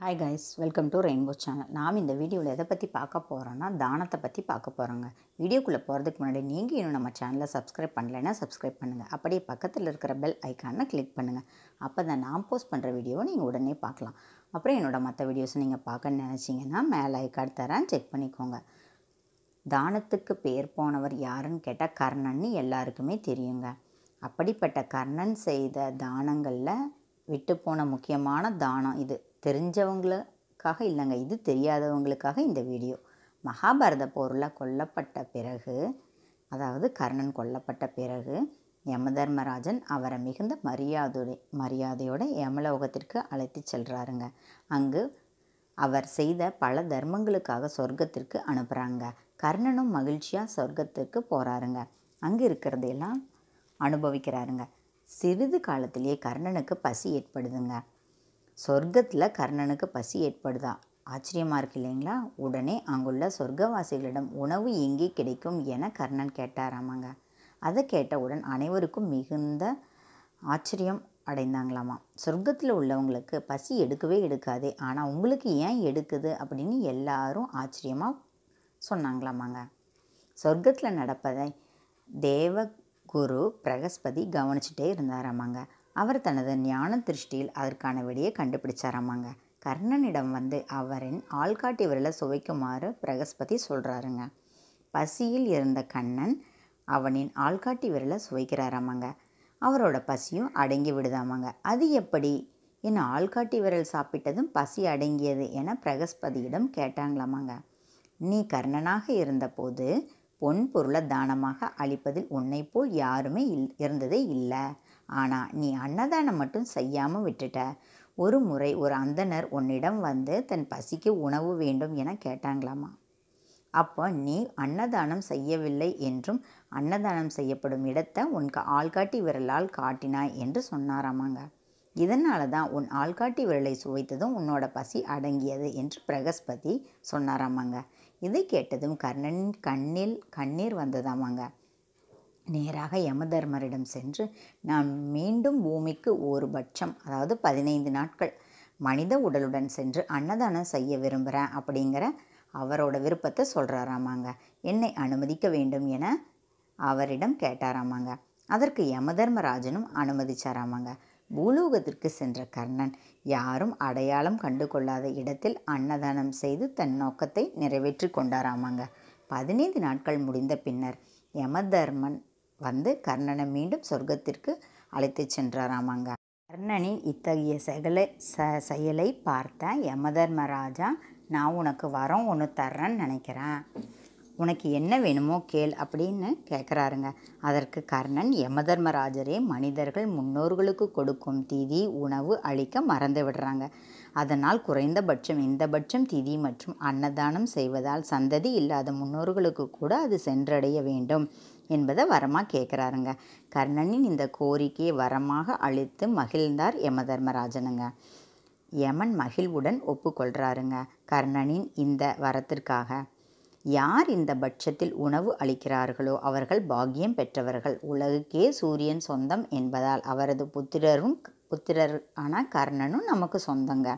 hi guys welcome to rainbow channel நாம் இந்த வீடியோவில் எதை பற்றி பார்க்க போகிறோன்னா தானத்தை பற்றி பார்க்க போகிறோங்க வீடியோக்குள்ளே போகிறதுக்கு முன்னாடி நீங்கள் இன்னும் நம்ம சேனலை சப்ஸ்கிரைப் பண்ணலைன்னா சப்ஸ்கிரைப் பண்ணுங்கள் அப்படியே பக்கத்தில் இருக்கிற பெல் ஐக்கானை கிளிக் பண்ணுங்கள் அப்போ தான் நான் போஸ்ட் பண்ணுற வீடியோவை நீங்கள் உடனே பார்க்கலாம் அப்புறம் என்னோட மற்ற வீடியோஸை நீங்கள் பார்க்கணுன்னு நினச்சிங்கன்னா மேலே ஐக்கார்டு தரேன் செக் பண்ணிக்கோங்க தானத்துக்கு பேர் போனவர் யாருன்னு கேட்டால் கர்ணன்னு எல்லாருக்குமே தெரியுங்க அப்படிப்பட்ட கர்ணன் செய்த தானங்களில் விட்டு போன முக்கியமான தானம் இது தெரிஞ்சவங்களுக்காக இல்லைங்க இது தெரியாதவங்களுக்காக இந்த வீடியோ மகாபாரத போரில் கொல்லப்பட்ட பிறகு அதாவது கர்ணன் கொல்லப்பட்ட பிறகு யமதர்மராஜன் அவரை மிகுந்த மரியாதையோட மரியாதையோட யமலோகத்திற்கு அழைத்து செல்கிறாருங்க அங்கு அவர் செய்த பல தர்மங்களுக்காக சொர்க்கத்திற்கு அனுப்புகிறாங்க கர்ணனும் மகிழ்ச்சியாக சொர்க்கத்திற்கு போகிறாருங்க அங்கே இருக்கிறதையெல்லாம் அனுபவிக்கிறாருங்க சிறிது காலத்திலேயே கர்ணனுக்கு பசி ஏற்படுதுங்க சொர்க்கத்தில் கர்ணனுக்கு பசி ஏற்படுதா ஆச்சரியமாக இருக்கு இல்லைங்களா உடனே அங்குள்ள சொர்க்கவாசிகளிடம் உணவு எங்கே கிடைக்கும் என கர்ணன் கேட்டாராமாங்க அதை கேட்டவுடன் அனைவருக்கும் மிகுந்த ஆச்சரியம் அடைந்தாங்களாமா சொர்க்கத்தில் உள்ளவங்களுக்கு பசி எடுக்கவே எடுக்காதே ஆனால் உங்களுக்கு ஏன் எடுக்குது அப்படின்னு எல்லாரும் ஆச்சரியமாக சொன்னாங்களாமாங்க சொர்க்கத்தில் நடப்பதை தேவகுரு பிரகஸ்பதி கவனிச்சுட்டே இருந்தாராமாங்க அவர் தனது ஞான திருஷ்டியில் அதற்கான விடையை கண்டுபிடிச்சாராமாங்க கர்ணனிடம் வந்து அவரின் ஆள்காட்டி விரலை சுவைக்குமாறு பிரகஸ்பதி சொல்கிறாருங்க பசியில் இருந்த கண்ணன் அவனின் ஆள்காட்டி விரலை சுவைக்கிறாராமாங்க அவரோட பசியும் அடங்கி விடுதாமாங்க அது எப்படி என் ஆள்காட்டி விரல் சாப்பிட்டதும் பசி அடங்கியது என பிரகஸ்பதியிடம் கேட்டாங்களாமாங்க நீ கர்ணனாக இருந்தபோது பொன் பொருளை தானமாக அளிப்பதில் உன்னை போல் யாருமே இல் இருந்ததே இல்லை ஆனால் நீ அன்னதானம் மட்டும் செய்யாமல் விட்டுட்ட ஒரு முறை ஒரு அந்தனர் உன்னிடம் வந்து தன் பசிக்கு உணவு வேண்டும் என கேட்டாங்களாமா அப்போ நீ அன்னதானம் செய்யவில்லை என்றும் அன்னதானம் செய்யப்படும் இடத்தை உன் ஆள்காட்டி விரலால் காட்டினாய் என்று சொன்னாராமாங்க இதனால தான் உன் ஆள்காட்டி விரலை சுவைத்ததும் உன்னோட பசி அடங்கியது என்று பிரகஸ்பதி சொன்னாராமாங்க இதை கேட்டதும் கர்ணனின் கண்ணில் கண்ணீர் வந்ததாமாங்க நேராக யமதர்மரிடம் சென்று நான் மீண்டும் பூமிக்கு ஒரு பட்சம் அதாவது பதினைந்து நாட்கள் மனித உடலுடன் சென்று அன்னதானம் செய்ய விரும்புகிறேன் அப்படிங்கிற அவரோட விருப்பத்தை சொல்கிறாராமாங்க என்னை அனுமதிக்க வேண்டும் என அவரிடம் கேட்டாராமாங்க அதற்கு யமதர்மராஜனும் அனுமதிச்சாராமாங்க பூலோகத்திற்கு சென்ற கர்ணன் யாரும் அடையாளம் கண்டு கொள்ளாத இடத்தில் அன்னதானம் செய்து தன் நோக்கத்தை நிறைவேற்றி கொண்டாராமாங்க பதினைந்து நாட்கள் முடிந்த பின்னர் யமதர்மன் வந்து கர்ணனை மீண்டும் சொர்க்கத்திற்கு அழைத்து சென்றாராமாங்க கர்ணனின் இத்தகைய செயலை ச செயலை பார்த்த யமதர்மராஜா நான் உனக்கு வரம் ஒன்று தர்றேன்னு நினைக்கிறேன் உனக்கு என்ன வேணுமோ கேள் அப்படின்னு கேட்குறாருங்க அதற்கு கர்ணன் யமதர்மராஜரே மனிதர்கள் முன்னோர்களுக்கு கொடுக்கும் திதி உணவு அளிக்க மறந்து விடுறாங்க அதனால் குறைந்தபட்சம் இந்த பட்சம் திதி மற்றும் அன்னதானம் செய்வதால் சந்ததி இல்லாத முன்னோர்களுக்கு கூட அது சென்றடைய வேண்டும் என்பதை வரமாக கேட்குறாருங்க கர்ணனின் இந்த கோரிக்கையை வரமாக அளித்து மகிழ்ந்தார் யமதர்மராஜனுங்க யமன் மகிழ்வுடன் ஒப்புக்கொள்கிறாருங்க கர்ணனின் இந்த வரத்திற்காக யார் இந்த பட்சத்தில் உணவு அளிக்கிறார்களோ அவர்கள் பாக்கியம் பெற்றவர்கள் உலகுக்கே சூரியன் சொந்தம் என்பதால் அவரது புத்திரரும் புத்திரர் ஆன கர்ணனும் நமக்கு சொந்தங்க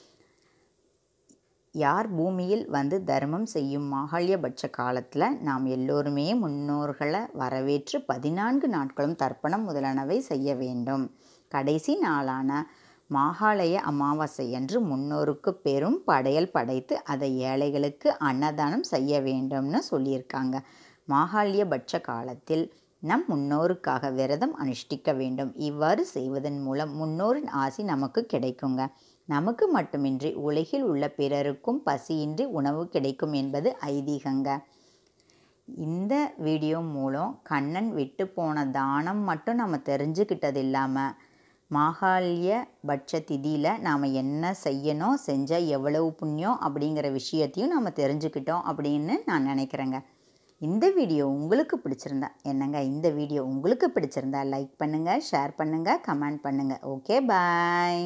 யார் பூமியில் வந்து தர்மம் செய்யும் மாகாளியபட்ச காலத்தில் நாம் எல்லோருமே முன்னோர்களை வரவேற்று பதினான்கு நாட்களும் தர்ப்பணம் முதலானவை செய்ய வேண்டும் கடைசி நாளான மாகாளய அமாவாசை அன்று முன்னோருக்கு பெரும் படையல் படைத்து அதை ஏழைகளுக்கு அன்னதானம் செய்ய வேண்டும்னு சொல்லியிருக்காங்க மாகாளியபட்ச காலத்தில் நம் முன்னோருக்காக விரதம் அனுஷ்டிக்க வேண்டும் இவ்வாறு செய்வதன் மூலம் முன்னோரின் ஆசி நமக்கு கிடைக்குங்க நமக்கு மட்டுமின்றி உலகில் உள்ள பிறருக்கும் பசியின்றி உணவு கிடைக்கும் என்பது ஐதீகங்க இந்த வீடியோ மூலம் கண்ணன் விட்டு போன தானம் மட்டும் நம்ம தெரிஞ்சுக்கிட்டது இல்லாமல் மாகாளிய பட்ச திதியில் நாம் என்ன செய்யணும் செஞ்சால் எவ்வளவு புண்ணியம் அப்படிங்கிற விஷயத்தையும் நம்ம தெரிஞ்சுக்கிட்டோம் அப்படின்னு நான் நினைக்கிறேங்க இந்த வீடியோ உங்களுக்கு பிடிச்சிருந்தா என்னங்க இந்த வீடியோ உங்களுக்கு பிடிச்சிருந்தா லைக் பண்ணுங்கள் ஷேர் பண்ணுங்கள் கமெண்ட் பண்ணுங்கள் okay bye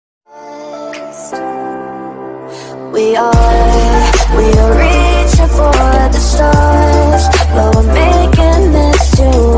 We are, we are reaching for the stars, but we're making this too